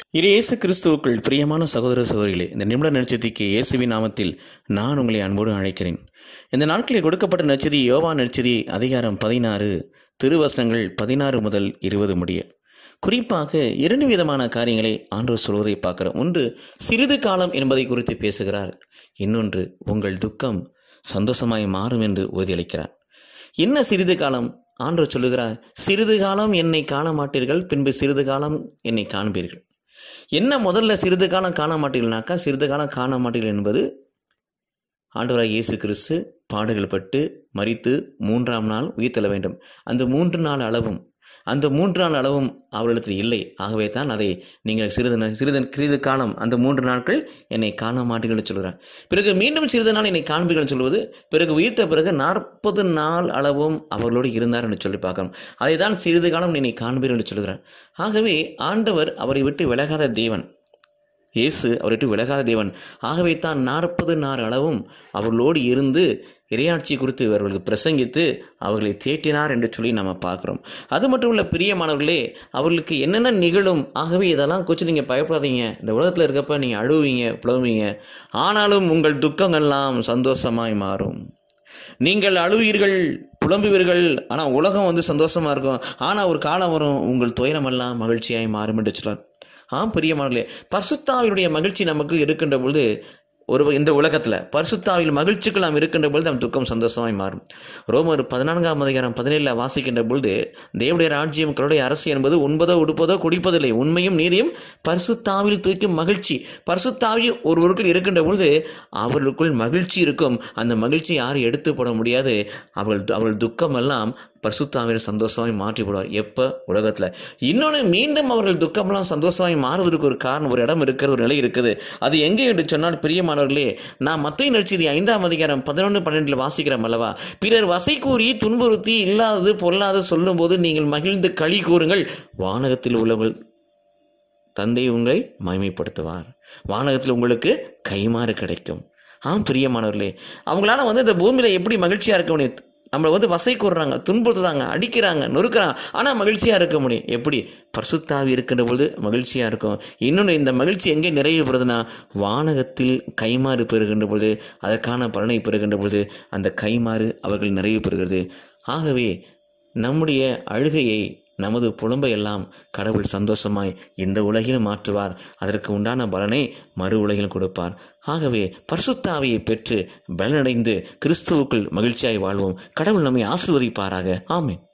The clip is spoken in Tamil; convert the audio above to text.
இரு இயேசு கிறிஸ்துவுக்குள் பிரியமான சகோதர சகோதரிகளே இந்த நிமிட நட்சத்திக்கு இயேசுவின் நாமத்தில் நான் உங்களை அன்போடு அழைக்கிறேன் இந்த நாட்களில் கொடுக்கப்பட்ட நட்சதி யோவா நட்சதி அதிகாரம் பதினாறு திருவசனங்கள் பதினாறு முதல் இருபது முடிய குறிப்பாக இரண்டு விதமான காரியங்களை ஆண்டவர் சொல்வதை பார்க்கிறோம் ஒன்று சிறிது காலம் என்பதை குறித்து பேசுகிறார் இன்னொன்று உங்கள் துக்கம் சந்தோஷமாய் மாறும் என்று உறுதியளிக்கிறார் என்ன சிறிது காலம் ஆண்டவர் சொல்லுகிறார் சிறிது காலம் என்னை காண மாட்டீர்கள் பின்பு சிறிது காலம் என்னை காண்பீர்கள் என்ன முதல்ல சிறிது காலம் காண மாட்டீர்கள்னாக்கா சிறிது காலம் காண மாட்டீர்கள் என்பது ஆண்டவராய் இயேசு கிறிஸ்து பாடுகள் பட்டு மறித்து மூன்றாம் நாள் உயிர்த்தெழ வேண்டும் அந்த மூன்று நாள் அளவும் அந்த மூன்று நாள் அளவும் அவர்களிடத்தில் இல்லை ஆகவே தான் அதை நீங்கள் சிறிது நா- சிறிது சிறிது காலம் அந்த மூன்று நாட்கள் என்னை காண மாட்டீர்கள் என்று சொல்கிறார் பிறகு மீண்டும் சிறிது நாள் என்னை காண்பீர்கள் என்று சொல்வது பிறகு உயிர்த்த பிறகு நாற்பது நாள் அளவும் அவர்களோடு இருந்தார் என்று சொல்லி பார்க்கணும் அதை தான் சிறிது காலம் என்னை காண்பீர்கள் என்று சொல்கிறார் ஆகவே ஆண்டவர் அவரை விட்டு விலகாத தேவன் இயேசு அவரை விட்டு விலகாத தேவன் ஆகவே தான் நாற்பது நாள் அளவும் அவர்களோடு இருந்து இறையாட்சி குறித்து அவர்களுக்கு பிரசங்கித்து அவர்களை தேற்றினார் என்று சொல்லி நம்ம பார்க்குறோம் அது மட்டும் இல்ல பிரியமானவர்களே அவர்களுக்கு என்னென்ன நிகழும் ஆகவே இதெல்லாம் குறித்து நீங்கள் பயப்படாதீங்க இந்த உலகத்தில் இருக்கப்ப நீங்கள் அழுவீங்க புலவுவீங்க ஆனாலும் உங்கள் துக்கங்கள்லாம் சந்தோஷமாய் மாறும் நீங்கள் அழுவீர்கள் புலம்புவீர்கள் ஆனால் உலகம் வந்து சந்தோஷமா இருக்கும் ஆனால் ஒரு காலம் வரும் உங்கள் துயரமெல்லாம் மகிழ்ச்சியாய் மாறும் என்று சொல்றார் ஆம் பிரியமானவர்களே பரிசுத்தாவினுடைய மகிழ்ச்சி நமக்கு இருக்கின்ற பொழுது ஒரு இந்த உலகத்தில் பரிசுத்தாவில் மகிழ்ச்சிக்கு நாம் இருக்கின்ற பொழுது நம் துக்கம் சந்தோஷமாய் மாறும் ரோமர் பதினான்காம் அதிகாரம் பதினேழில் வாசிக்கின்ற பொழுது தேவனுடைய ராஜ்யம் கருடைய அரசு என்பது உண்பதோ உடுப்பதோ குடிப்பதில்லை உண்மையும் நீதியும் பரிசுத்தாவில் தூக்கும் மகிழ்ச்சி பரிசுத்தாவி ஒருவருக்குள் இருக்கின்ற பொழுது அவர்களுக்குள் மகிழ்ச்சி இருக்கும் அந்த மகிழ்ச்சி யாரும் எடுத்து போட முடியாது அவர்கள் அவர்கள் துக்கம் எல்லாம் பரிசுத்தாவின் சந்தோஷமாய் மாற்றி போடுவார் எப்போ உலகத்தில் இன்னொன்று மீண்டும் அவர்கள் துக்கமெல்லாம் சந்தோஷமாய் மாறுவதற்கு ஒரு காரணம் ஒரு இடம் இருக்கிற ஒரு நிலை இருக்குது அது எங்கே என்று சொன்னால் பிரியமானவர்களே நான் மத்திய நடிச்சது ஐந்தாம் அதிகாரம் பதினொன்று பன்னெண்டில் வாசிக்கிறோம் அல்லவா பிறர் வசை கூறி துன்புறுத்தி இல்லாதது பொல்லாது சொல்லும்போது நீங்கள் மகிழ்ந்து களி கூறுங்கள் வானகத்தில் உள்ளவர்கள் தந்தை உங்களை மகிமைப்படுத்துவார் வானகத்தில் உங்களுக்கு கைமாறு கிடைக்கும் ஆம் பிரியமானவர்களே அவங்களால வந்து இந்த பூமியில எப்படி மகிழ்ச்சியா இருக்க முடியும் நம்மளை வந்து வசை கூறுறாங்க துன்புறுத்துறாங்க அடிக்கிறாங்க நொறுக்கிறாங்க ஆனால் மகிழ்ச்சியாக இருக்க முடியும் எப்படி பரிசுத்தாவி இருக்கின்ற பொழுது மகிழ்ச்சியாக இருக்கும் இன்னொன்று இந்த மகிழ்ச்சி எங்கே நிறைவு பெறுதுன்னா வானகத்தில் கைமாறு பெறுகின்ற பொழுது அதற்கான பலனை பெறுகின்ற பொழுது அந்த கைமாறு அவர்கள் நிறைவு பெறுகிறது ஆகவே நம்முடைய அழுகையை நமது புலம்பை எல்லாம் கடவுள் சந்தோஷமாய் இந்த உலகில் மாற்றுவார் அதற்கு உண்டான பலனை மறு உலகில் கொடுப்பார் ஆகவே பரிசுத்தாவியை பெற்று பலனடைந்து கிறிஸ்துவுக்குள் மகிழ்ச்சியாய் வாழ்வோம் கடவுள் நம்மை ஆசிர்வதிப்பாராக ஆமென்